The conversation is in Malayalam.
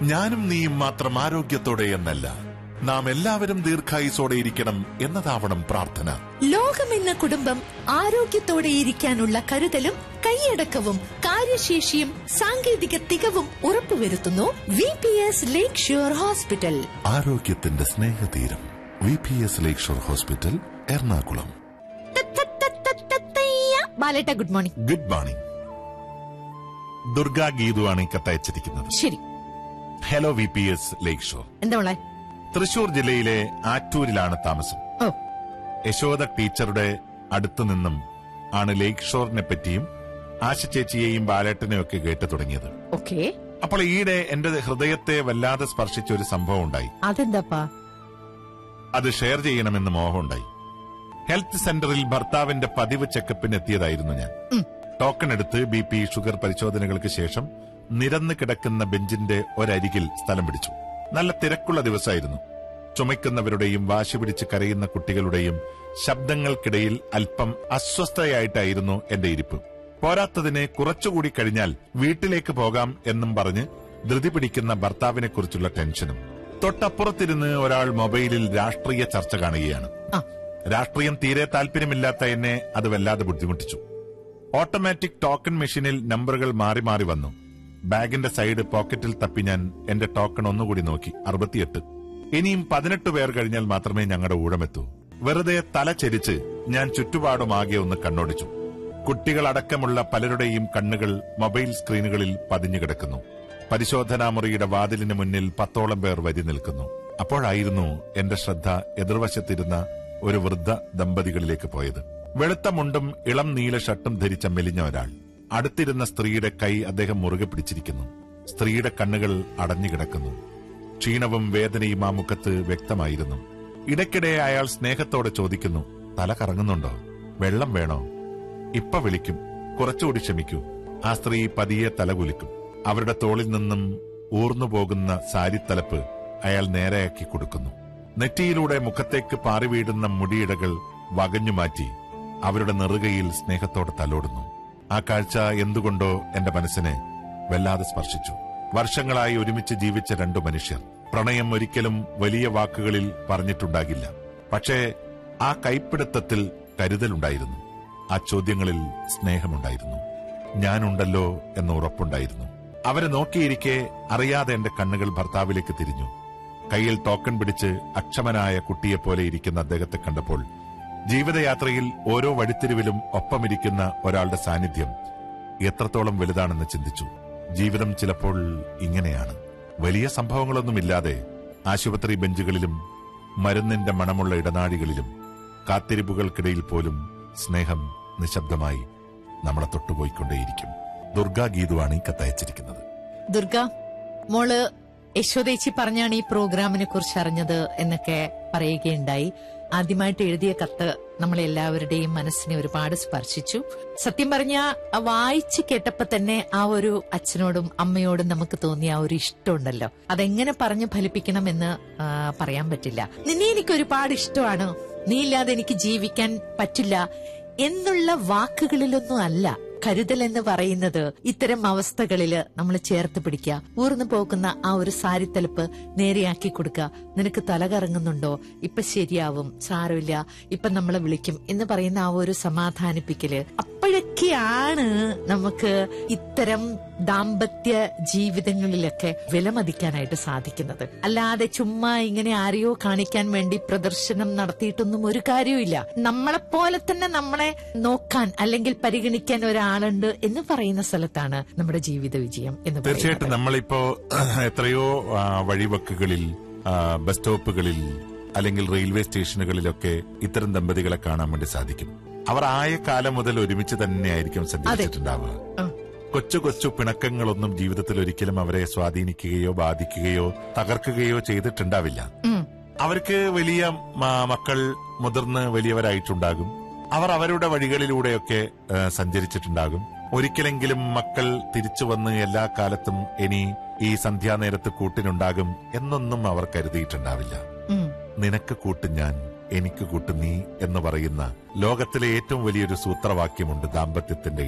ഞാനും നീയും മാത്രം ആരോഗ്യത്തോടെ എന്നല്ല നാം എല്ലാവരും ദീർഘായുസോടെ ഇരിക്കണം എന്നതാവണം പ്രാർത്ഥന ലോകമെന്ന കുടുംബം ആരോഗ്യത്തോടെ ഇരിക്കാനുള്ള കരുതലും കൈയടക്കവും കാര്യശേഷിയും സാങ്കേതിക തികവും ഉറപ്പുവരുത്തുന്നു V P S Lakeshore hospital ആരോഗ്യത്തിന്റെ സ്നേഹതീരം V P S Lakeshore hospital Ernakulam ബാലേട്ട good morning good morning Durga ഗീതുവാണ് ഈ കത്തയച്ചിരിക്കുന്നത് ശരി hello V P S Lakeshore എന്താ മോളെ തൃശൂർ ജില്ലയിലെ ആറ്റൂരിലാണ് താമസം ഓ യശോദ ടീച്ചറുടെ അടുത്തു നിന്നും ആണ് ലേക്ക് ഷോറിനെ പറ്റിയും ആശ ചേച്ചിയെയും ബാലേട്ടനെയും ഒക്കെ കേട്ടു തുടങ്ങിയത് ഓക്കെ അപ്പോൾ ഈയിടെ എന്റെ ഹൃദയത്തെ വല്ലാതെ സ്പർശിച്ച ഒരു സംഭവം ഉണ്ടായി അതെന്താപ്പാ അത് ഷെയർ ചെയ്യണമെന്ന് മോഹമുണ്ടായി ഹെൽത്ത് സെന്ററിൽ ഭർത്താവിന്റെ പതിവ് ചെക്കപ്പിന് എത്തിയതായിരുന്നു ഞാൻ ഉം. ടോക്കൺ എടുത്ത് ബി പി ഷുഗർ പരിശോധനകൾക്ക് ശേഷം നിരന്ന് കിടക്കുന്ന ബെഞ്ചിന്റെ ഒരരികിൽ സ്ഥലം പിടിച്ചു നല്ല തിരക്കുള്ള ദിവസമായിരുന്നു ചുമയ്ക്കുന്നവരുടെയും വാശി പിടിച്ച് കരയുന്ന കുട്ടികളുടെയും ശബ്ദങ്ങൾക്കിടയിൽ അല്പം അസ്വസ്ഥയായിട്ടായിരുന്നു എന്റെ ഇരിപ്പ് പോരാത്തതിന് കുറച്ചുകൂടി കഴിഞ്ഞാൽ വീട്ടിലേക്ക് പോകാം എന്നും പറഞ്ഞ് ധൃതി പിടിക്കുന്ന ഭർത്താവിനെ കുറിച്ചുള്ള ടെൻഷനും തൊട്ടപ്പുറത്തിരുന്ന് ഒരാൾ മൊബൈലിൽ രാഷ്ട്രീയ ചർച്ച കാണുകയാണ് ആ രാഷ്ട്രീയം തീരെ താല്പര്യമില്ലാത്ത എന്നെ അത് വല്ലാതെ ബുദ്ധിമുട്ടിച്ചു ഓട്ടോമാറ്റിക് ടോക്കൺ മെഷീനിൽ നമ്പറുകൾ മാറി മാറി വന്നു ബാഗിന്റെ സൈഡ് പോക്കറ്റിൽ തപ്പി ഞാൻ എന്റെ ടോക്കൺ ഒന്നുകൂടി നോക്കി അറുപത്തിയെട്ട് ഇനിയും പതിനെട്ട് പേർ കഴിഞ്ഞാൽ മാത്രമേ ഞങ്ങളുടെ ഊഴമെത്തൂ വെറുതെ തല ചെരിച്ച് ഞാൻ ചുറ്റുപാടുമാകെ ഒന്ന് കണ്ണോടിച്ചു കുട്ടികളടക്കമുള്ള പലരുടെയും കണ്ണുകൾ മൊബൈൽ സ്ക്രീനുകളിൽ പതിഞ്ഞു കിടക്കുന്നു പരിശോധനാ മുറിയുടെ വാതിലിന് മുന്നിൽ പത്തോളം പേർ വരി നിൽക്കുന്നു അപ്പോഴായിരുന്നു എന്റെ ശ്രദ്ധ എതിർവശത്തിരുന്ന ഒരു വൃദ്ധ ദമ്പതികളിലേക്ക് പോയത് വെളുത്ത മുണ്ടും ഇളം നീല ഷർട്ടും ധരിച്ച മെലിഞ്ഞ ഒരാൾ അടുത്തിരുന്ന സ്ത്രീയുടെ കൈ അദ്ദേഹം മുറുകെ പിടിച്ചിരിക്കുന്നു സ്ത്രീയുടെ കണ്ണുകൾ അടഞ്ഞു കിടക്കുന്നു ക്ഷീണവും വേദനയും ആ മുഖത്ത് വ്യക്തമായിരുന്നു ഇടയ്ക്കിടെ അയാൾ സ്നേഹത്തോടെ ചോദിക്കുന്നു തല കറങ്ങുന്നുണ്ടോ വെള്ളം വേണോ ഇപ്പൊ വിളിക്കും കുറച്ചുകൂടി ക്ഷമിക്കൂ ആ സ്ത്രീ പതിയെ തലകുലിക്കും അവരുടെ തോളിൽ നിന്നും ഊർന്നു പോകുന്ന സാരിത്തലപ്പ് അയാൾ നേരെയാക്കി കൊടുക്കുന്നു നെറ്റിയിലൂടെ മുഖത്തേക്ക് പാറി വീഴുന്ന മുടിയിടകൾ വകഞ്ഞുമാറ്റി അവരുടെ നെറുകയിൽ സ്നേഹത്തോടെ തലോടുന്നു ആ കാഴ്ച എന്തുകൊണ്ടോ എന്റെ മനസ്സിനെ വല്ലാതെ സ്പർശിച്ചു വർഷങ്ങളായി ഒരുമിച്ച് ജീവിച്ച രണ്ടു മനുഷ്യർ പ്രണയം ഒരിക്കലും വലിയ വാക്കുകളിൽ പറഞ്ഞിട്ടുണ്ടാകില്ല പക്ഷേ ആ കൈപ്പിടുത്തത്തിൽ കരുതലുണ്ടായിരുന്നു ആ ചോദ്യങ്ങളിൽ സ്നേഹമുണ്ടായിരുന്നു ഞാനുണ്ടല്ലോ എന്ന ഉറപ്പുണ്ടായിരുന്നു അവരെ നോക്കിയിരിക്കെ അറിയാതെ എന്റെ കണ്ണുകൾ ഭർത്താവിലേക്ക് തിരിഞ്ഞു കയ്യിൽ ടോക്കൺ പിടിച്ച് അക്ഷമനായ കുട്ടിയെപ്പോലെ ഇരിക്കുന്ന അദ്ദേഹത്തെ കണ്ടപ്പോൾ ജീവിതയാത്രയിൽ ഓരോ വഴിത്തിരിവിലും ഒപ്പമിരിക്കുന്ന ഒരാളുടെ സാന്നിധ്യം എത്രത്തോളം വലുതാണെന്ന് ചിന്തിച്ചു ജീവിതം ചിലപ്പോൾ ഇങ്ങനെയാണ് വലിയ സംഭവങ്ങളൊന്നുമില്ലാതെ ആശുപത്രി ബെഞ്ചുകളിലും മരുന്നിന്റെ മണമുള്ള ഇടനാഴികളിലും കാത്തിരിപ്പുകൾക്കിടയിൽ പോലും സ്നേഹം നിശബ്ദമായി നമ്മളെ തൊട്ടുപോയിക്കൊണ്ടേയിരിക്കും ദുർഗാ ഗീതുവാണ് ഈ കത്തയച്ചിരിക്കുന്നത് ദുർഗ മോള് യശോദേച്ചി പറഞ്ഞാണ് ഈ പ്രോഗ്രാമിനെ കുറിച്ച് അറിഞ്ഞത് എന്നൊക്കെ പറയുകയുണ്ടായി ആദ്യമായിട്ട് എഴുതിയ കത്ത് നമ്മളെല്ലാവരുടെയും മനസ്സിനെ ഒരുപാട് സ്പർശിച്ചു സത്യം പറഞ്ഞ വായിച്ചു കേട്ടപ്പോ തന്നെ ആ ഒരു അച്ഛനോടും അമ്മയോടും നമുക്ക് തോന്നിയ ആ ഒരു ഇഷ്ടമുണ്ടല്ലോ അതെങ്ങനെ പറഞ്ഞു ഫലിപ്പിക്കണമെന്ന് ആ, പറയാൻ പറ്റില്ല നിന്നെ എനിക്ക് ഒരുപാട് ഇഷ്ടമാണ് നീ ഇല്ലാതെ എനിക്ക് ജീവിക്കാൻ പറ്റില്ല എന്നുള്ള വാക്കുകളിലൊന്നും അല്ല കരുതൽ എന്ന് പറയുന്നത് ഇത്തരം അവസ്ഥകളില് നമ്മൾ ചേർത്ത് പിടിക്കുക ഊർന്നു പോകുന്ന ആ ഒരു സാരിത്തലപ്പ് നേരെയാക്കി കൊടുക്കുക നിനക്ക് തല കറങ്ങുന്നുണ്ടോ ഇപ്പൊ ശരിയാവും സാരമില്ല ഇപ്പൊ നമ്മളെ വിളിക്കും എന്ന് പറയുന്ന ആ ഒരു സമാധാനിപ്പിക്കല് അപ്പോഴൊക്കെയാണ് നമുക്ക് ഇത്തരം ദാമ്പത്യ ജീവിതങ്ങളിലൊക്കെ വിലമതിക്കാനായിട്ട് സാധിക്കുന്നത് അല്ലാതെ ചുമ്മാ ഇങ്ങനെ ആരെയോ കാണിക്കാൻ വേണ്ടി പ്രദർശനം നടത്തിയിട്ടൊന്നും ഒരു കാര്യവുമില്ല നമ്മളെപ്പോലെ തന്നെ നമ്മളെ നോക്കാൻ അല്ലെങ്കിൽ പരിഗണിക്കാൻ ഒരാളുണ്ട് എന്ന് പറയുന്ന സ്ഥലത്താണ് നമ്മുടെ ജീവിത വിജയം എന്ന് തീർച്ചയായിട്ടും പറയുന്നത് നമ്മളിപ്പോ എത്രയോ ആ, വഴിവക്കുകളിൽ ആ, ബസ് സ്റ്റോപ്പുകളിൽ അല്ലെങ്കിൽ റെയിൽവേ സ്റ്റേഷനുകളിലൊക്കെ ഇത്തരം ദമ്പതികളെ കാണാൻ വേണ്ടി സാധിക്കും അവർ ആയ കാലം മുതൽ ഒരുമിച്ച് തന്നെയായിരിക്കും സഞ്ചരിച്ചിട്ടുണ്ടാവുക ആ. കൊച്ചു കൊച്ചു പിണക്കങ്ങളൊന്നും ജീവിതത്തിൽ ഒരിക്കലും അവരെ സ്വാധീനിക്കുകയോ ബാധിക്കുകയോ തകർക്കുകയോ ചെയ്തിട്ടുണ്ടാവില്ല ഉം. അവർക്ക് വലിയ മ- മക്കൾ മുതിർന്ന് വലിയവരായിട്ടുണ്ടാകും അവർ അവരുടെ വഴികളിലൂടെയൊക്കെ ഏ, സഞ്ചരിച്ചിട്ടുണ്ടാകും ഒരിക്കലെങ്കിലും മക്കൾ തിരിച്ചു വന്ന് എല്ലാ കാലത്തും ഇനി ഈ സന്ധ്യാനേരത്ത് കൂട്ടിനുണ്ടാകും എന്നൊന്നും അവർ കരുതിയിട്ടുണ്ടാവില്ല ഉം. നിനക്ക് കൂട്ട് ഞാൻ എനിക്ക് കൂട്ട് നീ എന്ന് പറയുന്ന ലോകത്തിലെ ഏറ്റവും വലിയൊരു സൂത്രവാക്യമുണ്ട് ദാമ്പത്യത്തിന്റെ